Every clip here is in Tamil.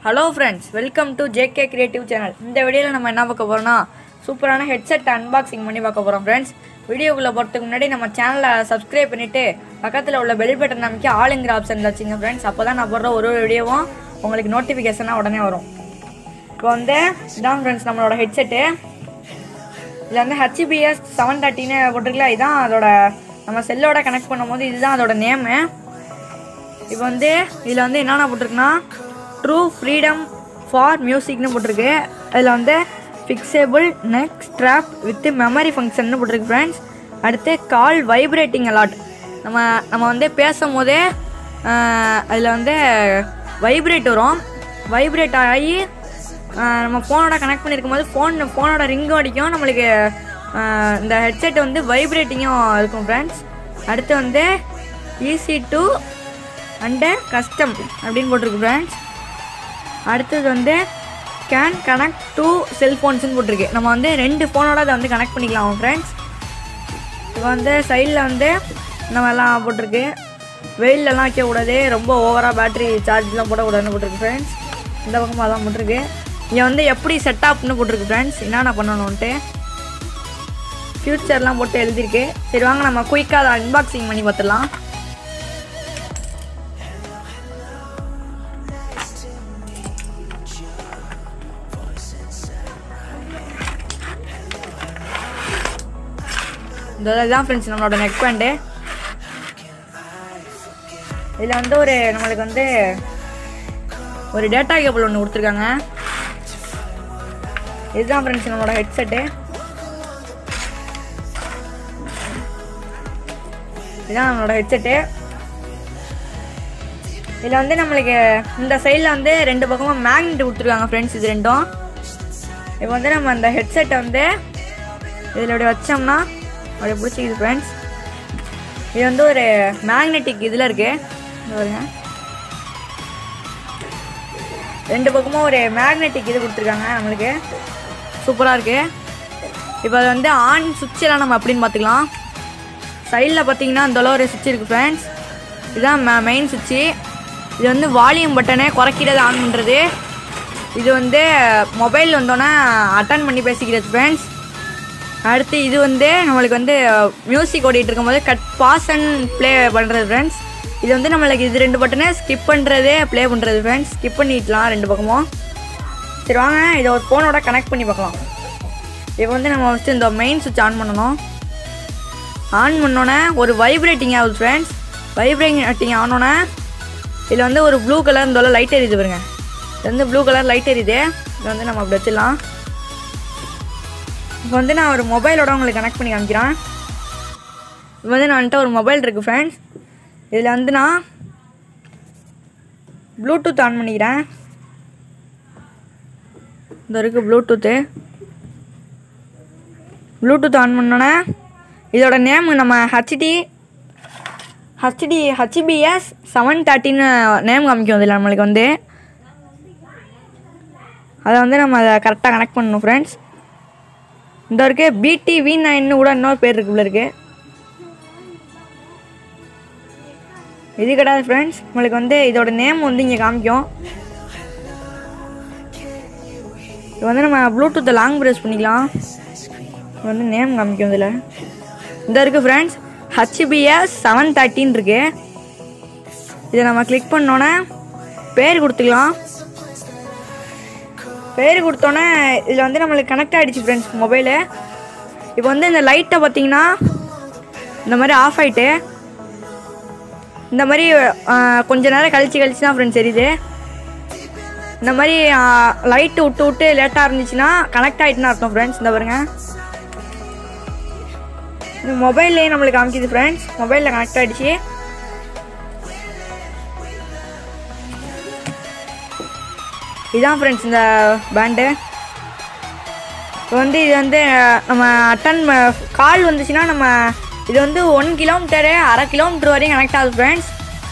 hello friends welcome to JK creative channel இந்த வீடியோவில் நம்ம என்ன பார்க்க போகிறோம்னா சூப்பரான ஹெட்செட் அன்பாக்சிங் பண்ணி பார்க்க போகிறோம் ஃப்ரெண்ட்ஸ் வீடியோக்குள்ளே போகிறதுக்கு முன்னாடி நம்ம சேனலை சப்ஸ்கிரைப் பண்ணிவிட்டு பக்கத்தில் உள்ள பெல் பட்டன் நமக்கு ஆளுங்கிற ஆப்ஷனில் வச்சுங்க ஃப்ரெண்ட்ஸ் அப்போ தான் நான் போடுற ஒரு ஒரு வீடியோவும் உங்களுக்கு நோட்டிஃபிகேஷனாக உடனே வரும் இப்போ வந்து இதான் ஃப்ரெண்ட்ஸ் நம்மளோட ஹெட்செட்டு இதில் வந்து ஹச்பிஎஸ் செவன் தேர்ட்டின்னு போட்டிருக்கல இதுதான் அதோட நம்ம செல்லோட கனெக்ட் பண்ணும்போது இதுதான் அதோட நேமு இப்போ வந்து இதில் வந்து என்னென்ன போட்டிருக்குன்னா ட்ரூ ஃப்ரீடம் ஃபார் மியூசிக்னு போட்டிருக்கு அதில் வந்து fixable neck strap with memory ஃபங்க்ஷன்னு போட்டிருக்கு ஃப்ரெண்ட்ஸ் அடுத்து கால் வைப்ரேட்டிங் அலாட் நம்ம நம்ம வந்து பேசும்போதே அதில் வந்து வைப்ரேட் வரும் வைப்ரேட் ஆகி ஆஹ் நம்ம ஃபோனோட கனெக்ட் பண்ணியிருக்கும் போது ஃபோன் ஃபோனோட ரிங்கும் அடிக்கும் நம்மளுக்கு ஆஹ் இந்த ஹெட்செட் வந்து வைப்ரேட்டிங்கும் இருக்கும் ஃப்ரெண்ட்ஸ் அடுத்து வந்து ஈஸி டு அண்டு கஸ்டம் அப்படின்னு போட்டிருக்கு ஃப்ரெண்ட்ஸ் அடுத்தது வந்து கேன் கனெக்ட் டு செல்ஃபோன்ஸ்னு போட்டிருக்கு நம்ம வந்து ரெண்டு ஃபோனோட அதை வந்து கனெக்ட் பண்ணிக்கலாம் ஃப்ரெண்ட்ஸ் இப்போ வந்து சைடில் வந்து நம்ம எல்லாம் போட்டிருக்கு வெயிலெலாம் வைக்கக்கூடாது ரொம்ப ஓவராக பேட்டரி சார்ஜ்லாம் போடக்கூடாதுன்னு போட்டிருக்கு ஃப்ரெண்ட்ஸ் இந்த பக்கமாக தான் போட்டிருக்கு இங்கே வந்து எப்படி செட்டப்னு போட்டிருக்கு ஃப்ரெண்ட்ஸ் என்னென்ன பண்ணணுன்ட்டு ஃப்யூச்சர்லாம் போட்டு எழுதியிருக்கு சரி வாங்க நம்ம குயிக்காக அதை அன்பாக்சிங் பண்ணி பார்த்துடலாம் இந்த இதுதான் ஃப்ரெண்ட்ஸ் நம்மளோட நெக் பேண்டு இதில் வந்து ஒரு நம்மளுக்கு வந்து ஒரு டேட்டா கேபிள் ஒன்று கொடுத்துருக்காங்க இதுதான் ஃப்ரெண்ட்ஸ் நம்மளோட ஹெட்செட்டு இதுதான் நம்மளோட ஹெட்செட்டு இதில் வந்து நம்மளுக்கு இந்த சைடில் வந்து ரெண்டு பக்கமும் மேக்னெட் கொடுத்துருக்காங்க ஃப்ரெண்ட்ஸ் இது ரெண்டும் இப்போ வந்து நம்ம அந்த ஹெட்செட்டை வந்து இதில் இப்படி வச்சோம்னா அப்படி பிடிச்சிக்குது ஃப்ரெண்ட்ஸ் இது வந்து ஒரு மேக்னெட்டிக் இதில் இருக்கு இங்க பாருங்க ரெண்டு பக்கமும் ஒரு மேக்னெட்டிக் இது கொடுத்துருக்காங்க நம்மளுக்கு சூப்பராக இருக்கு இப்போ அது வந்து ஆன் சுவிட்செல்லாம் நம்ம அப்படின்னு பார்த்துக்கலாம் சைடில் பார்த்தீங்கன்னா இந்த அளவு ஒரு சுவிட்ச் இருக்குது ஃப்ரெண்ட்ஸ் இதுதான் மெயின் சுவிட்சு இது வந்து வால்யூம் பட்டனே குறைக்கிறது ஆன் பண்ணுறது இது வந்து மொபைல் வந்தோன்னே அட்டன் பண்ணி பேசிக்கிறது ஃப்ரெண்ட்ஸ் அடுத்து இது வந்து நம்மளுக்கு வந்து மியூசிக் ஓடிட்டு இருக்கும்போது கட் பாஸ் அண்ட் ப்ளே பண்ணுறது ஃப்ரெண்ட்ஸ் இது வந்து நம்மளுக்கு இது ரெண்டு பட்டனே ஸ்கிப் பண்ணுறது ப்ளே பண்ணுறது ஃப்ரெண்ட்ஸ் ஸ்கிப் பண்ணிடலாம் ரெண்டு பக்கமும் சரி வாங்க இதை ஒரு ஃபோனோட கனெக்ட் பண்ணி பார்க்கலாம் இப்போ வந்து நம்ம ஃபஸ்ட்டு இந்த மெயின் சுவிட்ச் ஆன் பண்ணணும் ஆன் பண்ணோன்னே ஒரு வைப்ரேட்டிங் ஆகுது ஃப்ரெண்ட்ஸ் வைப்ரேட்டிங் ஆனோன்னே இதில் வந்து ஒரு ப்ளூ கலர் இந்த லைட் எரியுது பாருங்க இது வந்து ப்ளூ கலர் லைட் எரியுது இது வந்து நம்ம அப்படி வச்சிடலாம் இப்போ வந்து நான் ஒரு மொபைலோட உங்களுக்கு கனெக்ட் பண்ணி காமிக்கிறேன் இப்போ வந்து நான் வந்துட்டு ஒரு மொபைல் இருக்குது ஃப்ரெண்ட்ஸ் இதில் வந்து நான் ப்ளூடூத் ஆன் பண்ணிக்கிறேன் இந்த இருக்குது ப்ளூடூத்து ப்ளூடூத் ஆன் பண்ணோன்னே இதோட நேம் நம்ம ஹச்டி ஹச்டி ஹச்பிஎஸ் செவன் தேர்ட்டின்னு நேம் காமிக்கும் இதில் நம்மளுக்கு வந்து அதை வந்து நம்ம அதை கரெக்டாக கனெக்ட் பண்ணணும் ஃப்ரெண்ட்ஸ் இந்த இருக்கு பிடி வி நைன்னு கூட இன்னொரு பேர் இருக்குள்ள இருக்கு இது கிடையாது ஃப்ரெண்ட்ஸ் உங்களுக்கு வந்து இதோட நேம் வந்து இங்கே காமிக்கும் இது வந்து நம்ம ப்ளூடூத்தை லாங் ப்ரெஸ் பண்ணிக்கலாம் இது வந்து நேம் காமிக்கும் இதில் இந்த இருக்குது ஃப்ரெண்ட்ஸ் ஹச்பிஎஸ் செவன் தேர்ட்டின் இருக்கு இதை நம்ம கிளிக் பண்ணோன்னே பேர் கொடுத்துக்கலாம் பேர் கொடுத்தோன்னே இதில் வந்து நம்மளுக்கு கனெக்ட் ஆகிடுச்சு ஃப்ரெண்ட்ஸ் மொபைலு இப்போ வந்து இந்த லைட்டை பார்த்தீங்கன்னா இந்த மாதிரி ஆஃப் ஆகிட்டு இந்த மாதிரி ஆஹ், கொஞ்ச நேரம் கழிச்சு கழிச்சு தான் ஃப்ரெண்ட்ஸ் தெரியுது இந்த மாதிரி லைட்டு விட்டு விட்டு லேட்டாக இருந்துச்சுன்னா கனெக்ட் ஆகிட்டுன்னு அர்த்தம் ஃப்ரெண்ட்ஸ் இந்த பாருங்க இந்த மொபைல்லையே நம்மளுக்கு காமிக்குது ஃப்ரெண்ட்ஸ் மொபைலில் கனெக்ட் ஆகிடுச்சு இதுதான் ஃப்ரெண்ட்ஸ் இந்த பேண்டு இப்போ வந்து இது வந்து அஹ், நம்ம அட்டன் கால் வந்துச்சுன்னா நம்ம இது வந்து ஒன் கிலோமீட்டரு அரை கிலோமீட்டர் வரையும் கனெக்ட் ஆகுது ஃப்ரெண்ட்ஸ்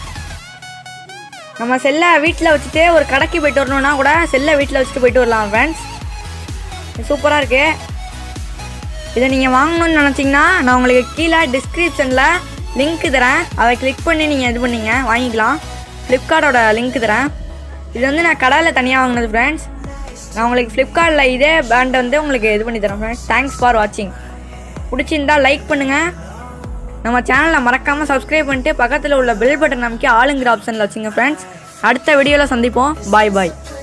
நம்ம செல்லை வீட்டில் வச்சுட்டு ஒரு கடைக்கு போயிட்டு வரணும்னா கூட செல்லை வீட்டில் வச்சுட்டு போயிட்டு வரலாம் ஃப்ரெண்ட்ஸ் சூப்பராக இருக்குது இதை நீங்கள் வாங்கணும்னு நினச்சிங்கன்னா நான் உங்களுக்கு கீழே டிஸ்கிரிப்ஷனில் லிங்க் தரேன் அதை கிளிக் பண்ணி நீங்கள் இது பண்ணீங்க வாங்கிக்கலாம் ஃப்ளிப்கார்ட்டோட லிங்க் தரேன் இது வந்து நான் கடையில் தனியாக வாங்கினது ஃப்ரெண்ட்ஸ் நான் உங்களுக்கு ஃப்ளிப்கார்ட்டில் இதே பேண்ட் வந்து உங்களுக்கு இது பண்ணி தரேன் ஃப்ரெண்ட்ஸ் தேங்க்ஸ் ஃபார் வாட்சிங் பிடிச்சிருந்தா லைக் பண்ணுங்கள் நம்ம சேனலை மறக்காமல் சப்ஸ்கிரைப் பண்ணிட்டு பக்கத்தில் உள்ள பெல் பட்டன் நமக்கு ஆளுங்கிற ஆப்ஷனில் வச்சுங்க ஃப்ரெண்ட்ஸ் அடுத்த வீடியோவில் சந்திப்போம் பாய் பாய்